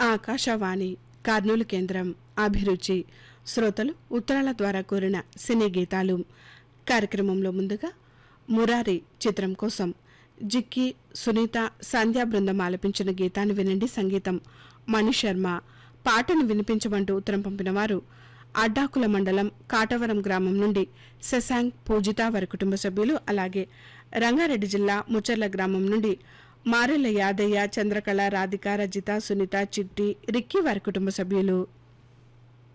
ఆకాశవాణి కర్నూలు కేంద్రం అభిరుచి శ్రోతలు ఉత్తరాల ద్వారా కోరిన సినీ గీతాలు కార్యక్రమంలో ముందుగా మురారి చిత్రం కోసం జిక్కి సునీత సంధ్యా బృందం ఆలపించిన గీతాన్ని వినండి సంగీతం మణి శర్మ పాటను వినిపించమంటూ ఉత్తరం పంపిన వారు అడ్డాకుల మండలం కాటవరం గ్రామం నుండి శశాంక్ పూజిత వారి కుటుంబ సభ్యులు అలాగే రంగారెడ్డి జిల్లా ముచ్చర్ల గ్రామం నుండి మారెల యాదయ్య చంద్రకళ రాధిక రజిత సునీత చిట్టి రిక్కి వారి కుటుంబ సభ్యులు